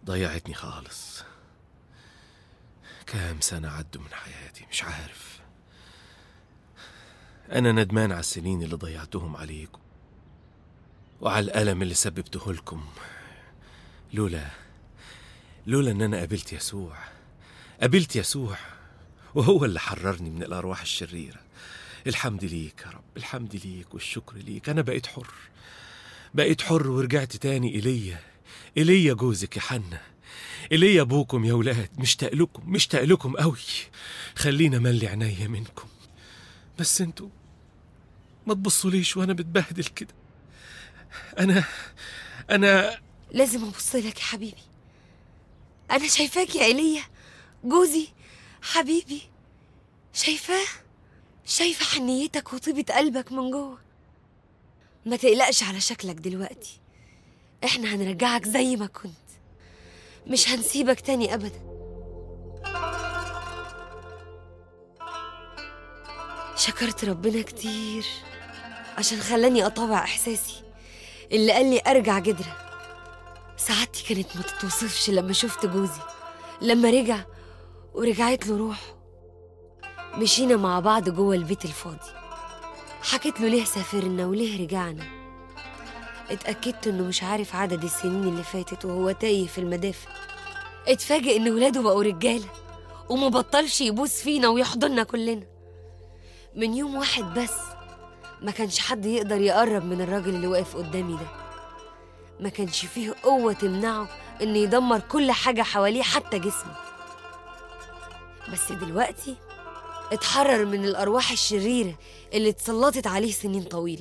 ضيعتني خالص كام سنة عدوا من حياتي مش عارف أنا ندمان على السنين اللي ضيعتهم عليكم وعلى الألم اللي سببته لكم لولا لولا إن أنا قابلت يسوع قابلت يسوع وهو اللي حررني من الأرواح الشريرة الحمد ليك يا رب الحمد ليك والشكر ليك أنا بقيت حر بقيت حر ورجعت تاني إيليا إيليا جوزك يا حنا إيليا أبوكم يا ولاد مشتاق لكم مشتاق لكم قوي خلينا ملي عينيا منكم بس انتوا ما تبصوليش وأنا بتبهدل كده أنا أنا لازم ابص لك يا حبيبي انا شايفاك يا ايليا جوزي حبيبي شايفاه شايفه حنيتك وطيبه قلبك من جوه ما تقلقش على شكلك دلوقتي احنا هنرجعك زي ما كنت مش هنسيبك تاني ابدا شكرت ربنا كتير عشان خلاني اطوع احساسي اللي قال لي ارجع جدره سعادتي كانت ما تتوصفش لما شفت جوزي لما رجع ورجعت له روحه مشينا مع بعض جوه البيت الفاضي حكيت له ليه سافرنا وليه رجعنا اتأكدت انه مش عارف عدد السنين اللي فاتت وهو تايه في المدافع اتفاجئ ان ولاده بقوا رجالة ومبطلش يبوس فينا ويحضننا كلنا من يوم واحد بس ما كانش حد يقدر يقرب من الراجل اللي واقف قدامي ده ما كانش فيه قوة تمنعه إنه يدمر كل حاجة حواليه حتى جسمه بس دلوقتي اتحرر من الأرواح الشريرة اللي اتسلطت عليه سنين طويلة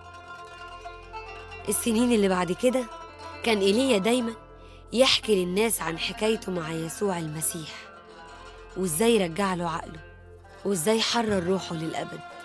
السنين اللي بعد كده كان إيليا دايما يحكي للناس عن حكايته مع يسوع المسيح وإزاي رجع له عقله وإزاي حرر روحه للأبد